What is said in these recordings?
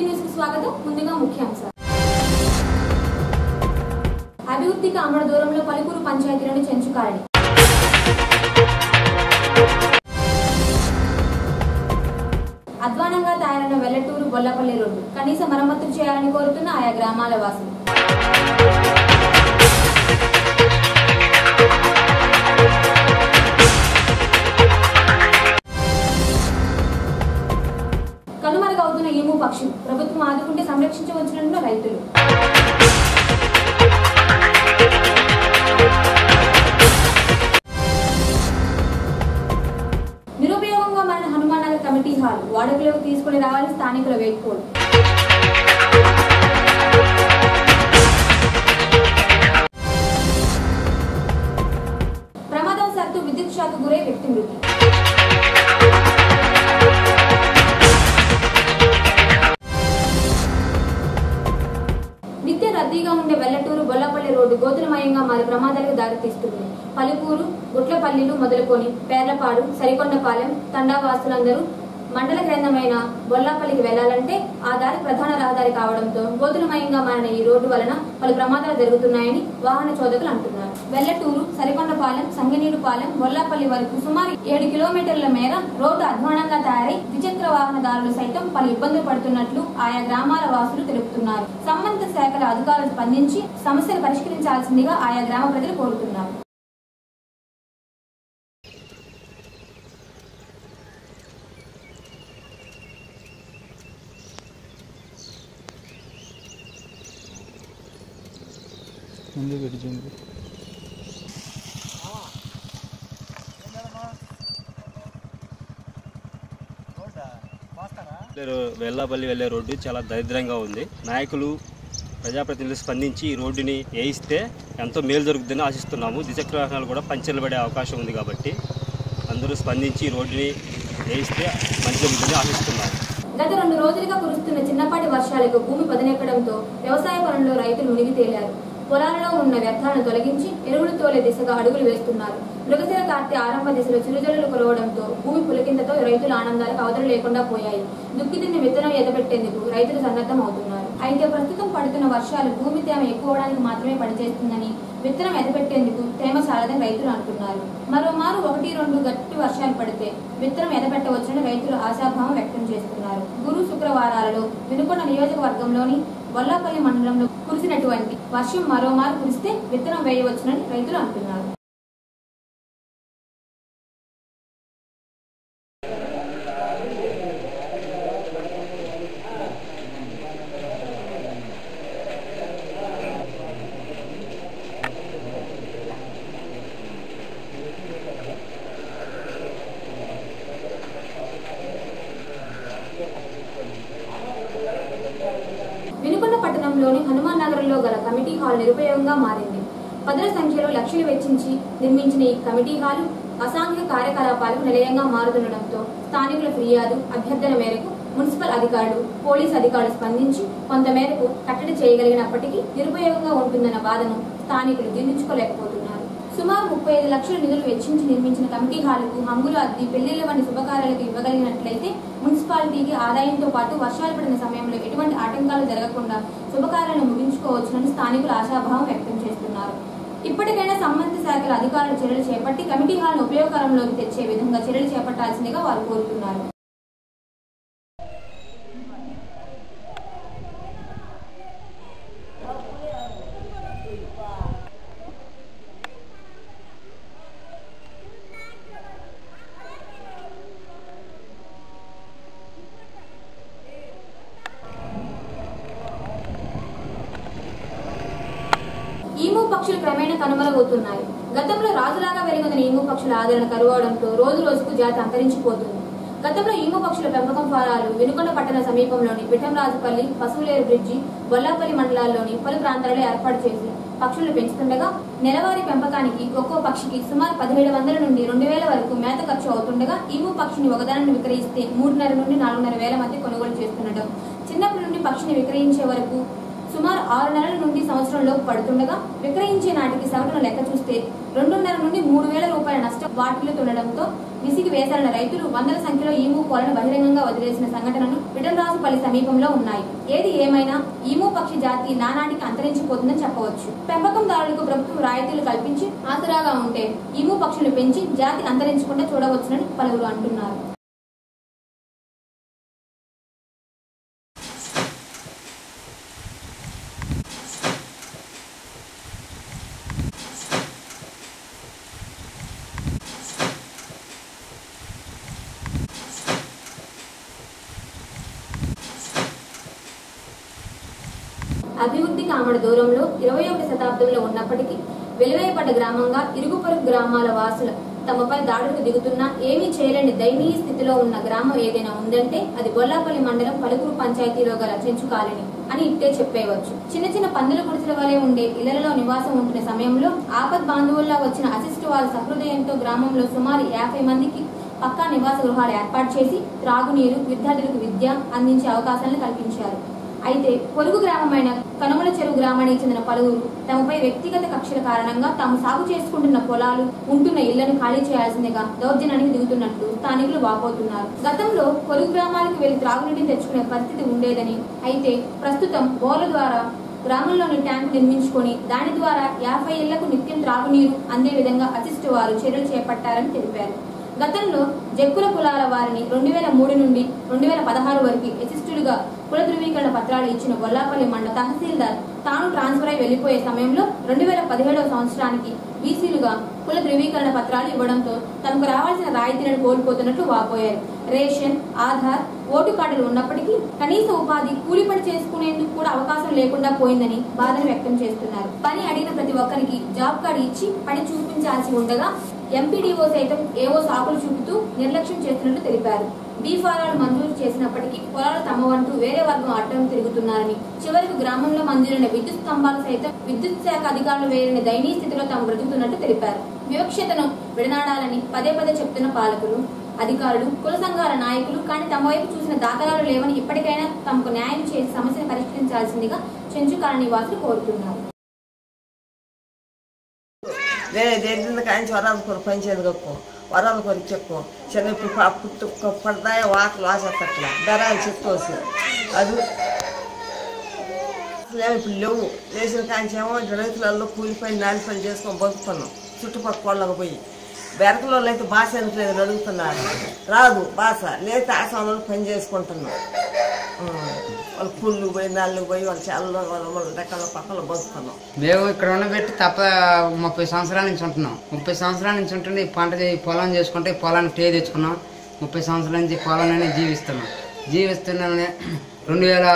News కు స్వాగతం ముందుగా ముఖ్యాంశాలు అభివృద్ధికి అమర దూరంలో పలువురు పంచాయతీలను చెంచుకారని అధ్వానంగా తయారైన వెల్లటూరు బొల్లపల్లి రోడ్డు కనీస మరమ్మతులు చేయాలని కోరుతున్న ఆయా గ్రామాల వాసులు కనుమరుగవుతున్న ఈము పక్షులు ప్రభుత్వం ఆదుకుంటే సంరక్షించవచ్చునన్న రైతులు నిరుపయోగంగా మారిన హనుమాన్ నగర్ కమిటీ హాల్ వాడుకలోకి తీసుకుని రావాలని స్థానికుల వేడుకోలు ప్రమాదవశాత్తు విద్యుత్ షాక్ గురై వ్యక్తి మృతి నిత్య రద్దీగా ఉండే వెల్లటూరు బొల్లపల్లి రోడ్డు గోతులమయంగా మారి ప్రమాదాలకు దారితీస్తుంది పలుకూరు గుట్లపల్లిలు మొదలుకొని పేర్లపాడు సరికొండపాలెం తండావాసులందరూ మండల కేంద్రమైన బొల్లాపల్లికి వెళ్లాలంటే ఆ దారి ప్రధాన రహదారి కావడంతో గోతులమయంగా మారిన ఈ రోడ్డు వలన పలు ప్రమాదాలు జరుగుతున్నాయని వాహన చోదకులు అంటున్నారు వెల్లటూరు సరికొండపాలెం సంగనీడుపాలెం బొల్లాపల్లి వరకు సుమారు ఏడు కిలోమీటర్ల మేర రోడ్డు అధ్వానంగా తయారై ద్విచక్ర వాహనదారులు సైతం పలు ఇబ్బందులు పడుతున్నట్లు ఆయా గ్రామాల వాసులు తెలుపుతున్నారు సంబంధిత శాఖల అధికారులు స్పందించి సమస్యలు పరిష్కరించాల్సిందిగా ఆయా గ్రామ ప్రజలు కోరుతున్నారు ముందు విడిచింది రో- వెల్లాపల్లి వెళ్ళే రోడ్డు చాలా దరిద్రంగా ఉంది నాయకులు ప్రజాప్రతినిధులు స్పందించి ఈ రోడ్డుని వేయిస్తే ఎంతో మేలు జరుగుతుందని ఆశిస్తున్నాము ద్విచక్ర వాహనాలు కూడా పంచర్లు పడే అవకాశం ఉంది కాబట్టి అందరూ స్పందించి ఈ రోడ్డుని వేయిస్తే మంచి జరుగుతుందని ఆశిస్తున్నాము గత రెండు రోజులుగా కురుస్తున్న చిన్నపాటి వర్షాలకు భూమి పదనెక్కడంతో వ్యవసాయ పనుల్లో రైతులు మునిగి తేలారు పొలాలలో ఉన్న వ్యర్థాలను తొలగించి ఎరువులు తోలే దిశగా అడుగులు వేస్తున్నారు మృగశిర కార్తె ఆరంభ దిశలో చిరుజల్లులు కురవడంతో భూమి పులికింతతో రైతుల ఆనందాలకు అవధులు లేకుండా పోయాయి దుక్కితిని విత్తనం ఎదపెట్టేందుకు రైతులు సన్నద్ధం అవుతున్నారు అయితే ప్రస్తుతం పడుతున్న వర్షాలు భూమి తేమ ఎక్కువడానికి మాత్రమే పనిచేస్తుందని విత్తనం ఎదపెట్టేందుకు తేమ చాలదని రైతులు అంటున్నారు మరోమారు ఒకటి రెండు గట్టి వర్షాలు పడితే విత్తనం ఎదపెట్టవచ్చని రైతులు ఆశాభావం వ్యక్తం చేస్తున్నారు గురు శుక్రవారాలలో వినుకొండ నియోజకవర్గంలోని వల్లాపల్లి మండలంలో కురిసినటువంటి వర్షం మరోమారు కురిస్తే విత్తనం వేయవచ్చునని రైతులు అంటున్నారు వినుకొండ పట్టణంలోని హనుమాన్ నగర్లో గల కమిటీ హాల్ నిరుపయోగంగా మారింది పదుల సంఖ్యలో లక్షలు వెచ్చించి నిర్మించిన ఈ కమిటీ హాలు అసాంఘిక కార్యకలాపాలకు నిలయంగా మారుతుండటంతో స్థానికుల ఫిర్యాదు అభ్యర్థన మేరకు మున్సిపల్ అధికారులు పోలీస్ అధికారులు స్పందించి కొంతమేరకు కట్టడి చేయగలిగినప్పటికీ నిరుపయోగంగా ఉంటుందన్న బాధను స్థానికులు జీర్ణించుకోలేకపోతున్నారు సుమారు ముప్పై ఐదు లక్షల నిధులు వెచ్చించి నిర్మించిన కమిటీ హాలుకు హంగులు అద్ది పెళ్లిళ్ల వంటి శుభకార్యాలకు ఇవ్వగలిగినట్లయితే మున్సిపాలిటీకి ఆదాయంతో పాటు వర్షాలు పడిన సమయంలో ఎటువంటి ఆటంకాలు జరగకుండా శుభకార్యాలను ముగించుకోవచ్చునని స్థానికులు ఆశాభావం వ్యక్తం చేస్తున్నారు ఇప్పటికైనా సంబంధిత శాఖల అధికారులు చర్యలు చేపట్టి కమిటీ హాల్ను ఉపయోగకరంలోకి తెచ్చే విధంగా చర్యలు చేపట్టాల్సిందిగా వారు కోరుతున్నారు ఈము పక్షులు క్రమేణా కనుమరుగవుతున్నాయి గతంలో రాజులాగా వెలుగొందిన ఈము పక్షుల ఆదరణ కరువడంతో రోజు రోజుకు జాతి అంతరించిపోతుంది గతంలో ఈము పక్షుల పెంపకం ఫారాలు వినుకొండ పట్టణ సమీపంలోని పిఠంరాజుపల్లి పశువులేరు బ్రిడ్జి బొల్లాపల్లి మండలాల్లోని పలు ప్రాంతాలలో ఏర్పాటు చేసి పక్షులను పెంచుతుండగా నెలవారీ పెంపకానికి ఒక్కో పక్షికి సుమారు పదిహేడు వందల నుండి రెండు వేల వరకు మేత ఖర్చు అవుతుండగా ఈము పక్షిని ఒకదానిని విక్రయిస్తే మూడున్నర నుండి నాలుగున్నర వేల మధ్య కొనుగోలు చేస్తుండటం చిన్నప్పటి నుండి పక్షిని విక్రయించే వరకు సుమారు ఆరు నెలల నుండి సంవత్సరంలోపు పడుతుండగా విక్రయించే నాటికి సగటున లెక్క చూస్తే రెండున్నర నుండి మూడు వేల రూపాయల నష్టం వాటిల్లుతుండటంతో విసిగి వేసారిన రైతులు వందల సంఖ్యలో ఈము కోలను బహిరంగంగా వదిలేసిన సంఘటనలు విఠలరాజుపల్లి సమీపంలో ఉన్నాయి ఏది ఏమైనా ఈము పక్షి జాతి నానాటికి అంతరించిపోతుందని చెప్పవచ్చు పెంపకందారులకు ప్రభుత్వం రాయితీలు కల్పించి ఆసరాగా ఉంటే ఈము పక్షులు పెంచి జాతి అంతరించకుండా చూడవచ్చునని పలువురు అంటున్నారు అభివృద్ధి కామడ దూరంలో ఇరవై ఒకటి శతాబ్దంలో ఉన్నప్పటికీ వెలువైపడ్డ గ్రామంగా ఇరుగు పొరుగు గ్రామాల వాసుల తమపై దాడులకు దిగుతున్నా ఏమీ చేయలేని దయనీయ స్థితిలో ఉన్న గ్రామం ఏదైనా ఉందంటే అది బొల్లాపల్లి మండలం పలుకురు పంచాయతీలో గల చెంచు కాలనీ అని ఇట్టే చెప్పేయవచ్చు చిన్న చిన్న పందుల గుడిసెల వలె ఉండే ఇళ్లలో నివాసం ఉంటున్న సమయంలో ఆపద్ బాంధవుల్లా వచ్చిన అసిస్టు వారి సహృదయంతో గ్రామంలో సుమారు యాభై మందికి పక్కా నివాస గృహాలు ఏర్పాటు చేసి త్రాగునీరు విద్యార్థులకు విద్య అందించే అవకాశాలను కల్పించారు అయితే పొరుగు గ్రామమైన కనుమల చెరువు గ్రామానికి చెందిన పలువురు తమపై వ్యక్తిగత కక్షల కారణంగా తాము సాగు చేసుకుంటున్న పొలాలు ఉంటున్న ఇళ్లను ఖాళీ చేయాల్సిందిగా దౌర్జన్యానికి దిగుతున్నట్లు స్థానికులు వాపోతున్నారు గతంలో పొరుగు గ్రామాలకు వెళ్లి త్రాగునీటిని తెచ్చుకునే పరిస్థితి ఉండేదని అయితే ప్రస్తుతం బోర్ల ద్వారా గ్రామంలోని ట్యాంకు నిర్మించుకొని దాని ద్వారా యాభై ఇళ్లకు నిత్యం త్రాగునీరు అందే విధంగా అసిస్టు వారు చర్యలు చేపట్టారని తెలిపారు గతంలో జక్కుల కులాల వారిని రెండు వేల మూడు నుండి రెండు వేల పదహారు వరకు అసిస్టులుగా కుల ధృవీకరణ పత్రాలు ఇచ్చిన బొల్లాపల్లి మండల తహసీల్దార్ తాను ట్రాన్స్ఫర్ అయి వెళ్లిపోయే సమయంలో రెండు వేల పదిహేడవ సంవత్సరానికి బీసీలుగా కుల ధృవీకరణ పత్రాలు ఇవ్వడంతో తమకు రావాల్సిన రాయితీలను కోల్పోతున్నట్లు వాపోయారు రేషన్ ఆధార్ ఓటు కార్డులు ఉన్నప్పటికీ కనీస ఉపాధి కూలి పని చేసుకునేందుకు కూడా అవకాశం లేకుండా పోయిందని బాధను వ్యక్తం చేస్తున్నారు పని అడిగిన ప్రతి ఒక్కరికి జాబ్ కార్డు ఇచ్చి పని చూపించాల్సి ఉండగా ఎంపీడీఓ సైతం ఏవో సాకులు చూపుతూ నిర్లక్ష్యం చేస్తున్నట్లు తెలిపారు బీ ఫారాలు మంజూరు చేసినప్పటికీ పొలాలు తమ వంటూ వేరే వర్గం అడ్డం తిరుగుతున్నారని చివరకు గ్రామంలో మంజూరైన విద్యుత్ స్తంభాలు సైతం విద్యుత్ శాఖ అధికారులు వేరని దయనీయ స్థితిలో తాము బ్రతుకుతున్నట్టు తెలిపారు వివక్షతను విడనాడాలని పదే పదే చెప్తున్న పాలకులు అధికారులు కుల సంఘాల నాయకులు కానీ తమ వైపు చూసిన దాఖలాలు లేవని ఇప్పటికైనా తమకు న్యాయం చేసి సమస్యను పరిష్కరించాల్సిందిగా చెంచు కాలనీ వాసులు కోరుతున్నారు వేరే దేని కాంచి వరాలు కొర పంచేది కప్పు వరాలు కొరి చెప్పు చిన్న ఇప్పుడు పా- పుట్టు పడతాయి వాకలు వాసేస్తట్లా బెరాలు చెట్టుకోసి అది అసలు ఇప్పుడు లేవు లేచిన కాంచేమో రైతులలో కూలిపోయి నాలి పని చేసుకొని బతుకుతున్నాం చుట్టుపక్కల వాళ్ళకి పోయి బెరకలో అయితే భాష ఎందుకు లేదు అడుగుతున్నారు రాదు భాష లేతే ఆసనంలో పని చేసుకుంటున్నాం ఆ, వాళ్ళు పుల్లు పోయి నాళ్ళు పోయి వాళ్ళు చాలా వాళ్ళ రకాల పక్కన బతుకుతున్నాం మేము ఇక్కడ ఉండబెట్టి తప్ప ముప్పై సంవత్సరాల నుంచి ఉంటున్నాం ముప్పై సంవత్సరాల నుంచి ఉంటుండే ఈ పంట ఈ పొలం చేసుకుంటే ఈ పొలాన్ని టే తెచ్చుకున్నాం ముప్పై సంవత్సరాల నుంచి ఈ పొలంలోనే జీవిస్తున్నాం జీవిస్తున్నాం రెండు వేల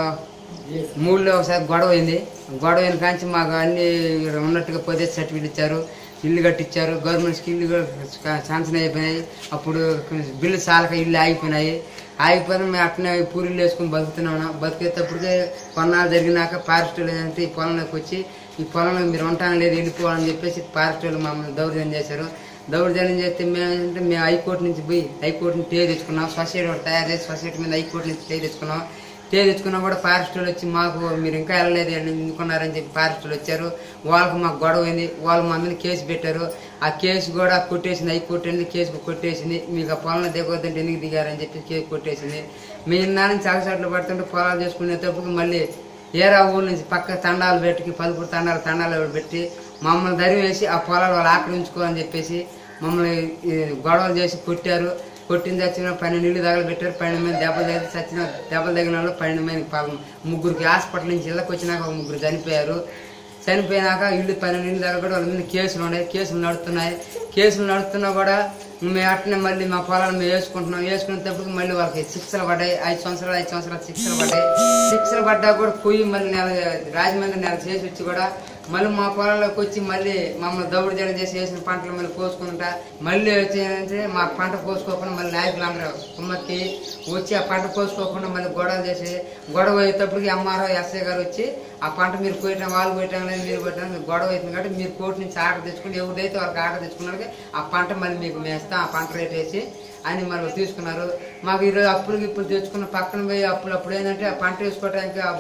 మూడులో ఒకసారి గొడవ అయింది గొడవ అయిన కాంచి మాకు అన్ని ఉన్నట్టుగా పోతే సర్టిఫికేట్ ఇచ్చారు ఇల్లు కట్టించారు గవర్నమెంట్స్కి ఇల్లు కూడా శాంక్షన్ అయిపోయినాయి అప్పుడు బిల్లు చాలక ఇల్లు ఆగిపోయినాయి ఆగిపోయిన మేము అట్నే పూరీలు వేసుకుని బతుకుతున్నాము బతికేటప్పటికే కొన్నాళ్ళు జరిగినాక ఫారెస్ట్ వాళ్ళు ఏంటంటే ఈ పొలంలోకి వచ్చి ఈ పొలంలో మీరు ఉంటాను లేదు వెళ్ళిపోవాలని చెప్పేసి ఫారెస్ట్ వాళ్ళు మమ్మల్ని దౌర్జన్యం చేశారు దౌర్జన్యం చేస్తే మేము ఏంటంటే మేము హైకోర్టు నుంచి పోయి హైకోర్టు నుంచి టే తెచ్చుకున్నాం సొసైటీ ఒకటి తయారు చేసి సొసైటీ మీద హైకోర్టు నుంచి టే తెచ్చుకున్నాం టే తెచ్చుకున్నా కూడా ఫారెస్ట్ వాళ్ళు వచ్చి మాకు మీరు ఇంకా వెళ్ళలేదు ఎందుకున్నారని చెప్పి ఫారెస్ట్ వాళ్ళు వచ్చారు వాళ్ళకు మాకు గొడవ అయింది వాళ్ళు మా మీద కేసు పెట్టారు ఆ కేసు కూడా కొట్టేసింది హైకోర్టు వెళ్ళి కేసు కొట్టేసింది మీకు ఆ పొలంలో దిగొద్దంటే ఎందుకు దిగారని చెప్పి కేసు కొట్టేసింది మేము నా నుంచి అగసాట్లు పడుతుంటే పొలాలు చేసుకునేటప్పుడు మళ్ళీ ఏరా ఊళ్ళ నుంచి పక్క తండాలు పెట్టి పలుపురు తండాలు తండాలు పెట్టి మమ్మల్ని దరి వేసి ఆ పొలాలు వాళ్ళు ఆక్రమించుకోవాలని చెప్పేసి మమ్మల్ని ఈ, గొడవలు చేసి కొట్టారు కొట్టిన చచ్చిన పన్నెండు నీళ్ళు తగలబెట్టారు పన్నెండు మంది దెబ్బలు తగిలి చచ్చిన దెబ్బలు తగిన వాళ్ళు పన్నెండు మంది పాపం ముగ్గురికి హాస్పిటల్ నుంచి ఇళ్ళకి వచ్చినాక ఒక ముగ్గురు చనిపోయారు చనిపోయినాక ఇల్లు పన్నెండు ఇల్లు తగలబెట్టి వాళ్ళ మీద కేసులు ఉన్నాయి కేసులు నడుస్తున్నాయి కేసులు నడుస్తున్నా కూడా మేము అట్నే మళ్ళీ మా పొలాలు మేము వేసుకుంటున్నాం వేసుకునేటప్పటికి మళ్ళీ వాళ్ళకి శిక్షలు పడ్డాయి ఐదు సంవత్సరాలు ఐదు సంవత్సరాలు శిక్షలు పడ్డాయి శిక్షలు పడ్డా కూడా పోయి మళ్ళీ నెల రాజమండ్రి నెల చేసి వచ్చి కూడా మళ్ళీ మా పొలంలోకి వచ్చి మళ్ళీ మమ్మల్ని దౌడు జడ చేసి వేసిన పంటలు మళ్ళీ కోసుకుంటా మళ్ళీ వచ్చి ఏంటంటే మా పంట కోసుకోకుండా మళ్ళీ నాయకులు అందరూ కుమ్మక్కి వచ్చి ఆ పంట కోసుకోకుండా మళ్ళీ గొడవలు చేసి గొడవ అయ్యేటప్పటికి ఎంఆర్ఓ ఎస్ఐ గారు వచ్చి ఆ పంట మీరు పోయటం వాళ్ళు పోయటం లేదు మీరు పోయటం లేదు గొడవ అవుతుంది కాబట్టి మీరు కోర్టు నుంచి ఆర్డర్ తెచ్చుకుంటే ఎవరైతే వాళ్ళకి ఆర్డర్ తెచ్చుకున్నారో ఆ పంట మళ్ళీ మీకు మేస్తాం ఆ పంట రేట్ వేసి అని మళ్ళీ తీసుకున్నారు మాకు ఈరోజు అప్పులకి ఇప్పుడు తెచ్చుకున్న పక్కన పోయి అప్పులు అప్పుడు ఏంటంటే ఆ పంట వేసుకోవడానికి ఆ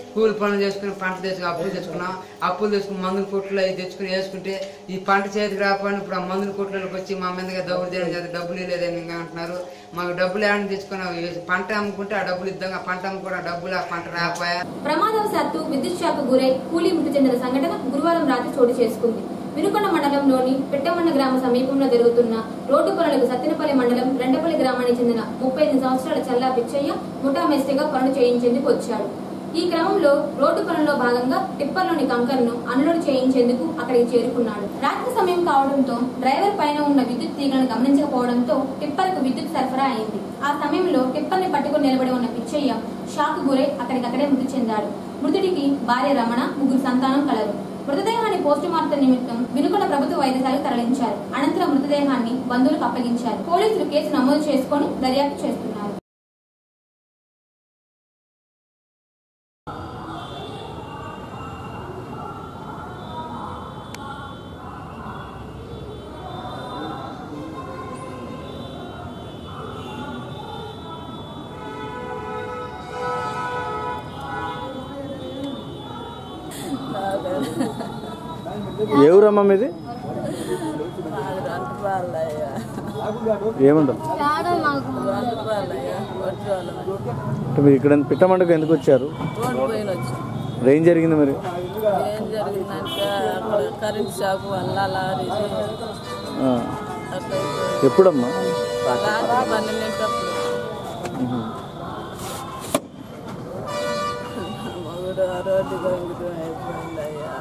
కూలి పనులు చేసుకుని పంట తెచ్చుకుని అప్పులు తెచ్చుకున్నాం అప్పులు తెచ్చుకుని మందుల కొట్లు అవి తెచ్చుకుని వేసుకుంటే ఈ పంట చేతికి రాకపోయినా ఇప్పుడు ఆ మందుల కొట్లకి వచ్చి మా మీదగా డబ్బులు చేయడం చేత డబ్బులు లేదని ఇంకా అంటున్నారు మాకు డబ్బులు ఏమైనా తెచ్చుకున్నాం పంట అమ్ముకుంటే ఆ డబ్బులు ఇద్దాం ఆ పంట అమ్ముకుంటే ఆ డబ్బులు ఆ పంట రాకపోయా ప్రమాదవశాత్తు విద్యుత్ షాక్ గురై కూలీ మృతి చెందిన సంఘటన గురువారం రాత్రి చోటు చేసుకుంది వినుకొండ మండలంలోని పెట్టమండ గ్రామ సమీపంలో జరుగుతున్న రోడ్డు పనులకు సత్తెనపల్లి మండలం రెండపల్లి గ్రామానికి చెందిన ముప్పై ఎనిమిది సంవత్సరాల చల్లా పిచ్చయ్య ముఠా మేస్త్రిగా పనులు చేయించేందుకు వచ్చాడు ఈ క్రమంలో రోడ్డు పనుల్లో భాగంగా టిప్పర్లోని కంకర్ను అన్లోడ్ చేయించేందుకు అక్కడికి చేరుకున్నాడు రాత్రి సమయం కావడంతో డ్రైవర్ పైన ఉన్న విద్యుత్ తీగలను గమనించకపోవడంతో టిప్పర్కు విద్యుత్ సరఫరా అయింది ఆ సమయంలో టిప్పర్ని పట్టుకుని నిలబడి ఉన్న పిచ్చయ్య షాక్ గురై అక్కడికక్కడే మృతి చెందాడు మృతుడికి భార్య రమణ ముగ్గురు సంతానం కలరు మృతదేహాన్ని పోస్టు మార్టం నిమిత్తం వినుకొండ ప్రభుత్వ వైద్యశాలకు తరలించారు అనంతరం మృతదేహాన్ని బంధువులకు అప్పగించారు పోలీసులు కేసు నమోదు చేసుకొని దర్యాప్తు చేస్తున్నారు ఏ ఊరమ్మా మీది ఏముండదు అంటే మీరు ఇక్కడ పిట్టమండకు ఎందుకు వచ్చారు రోడ్డు పైన వచ్చి ఏం జరిగింది మరి ఏం జరిగిందంటే అక్కడ కరెంట్ షాక్ వల్ల లారీ ఆ, అట్లా అయిపోయింది. ఎప్పుడమ్మా రాత్రి పన్నెండింటప్పుడు మగుడు ఆ రోడ్డు కొంగుతూ అయిపోయింది అయ్యా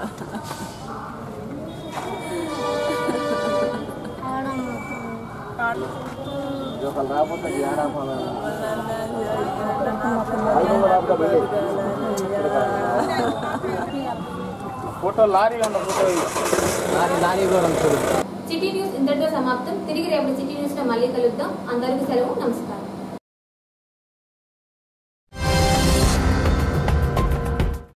సిటీ న్యూస్ ఇంతటితో సమాప్తం తిరిగి రేపటి సిటీ న్యూస్ లో మళ్ళీ కలుద్దాం అందరికీ సెలవు నమస్కారం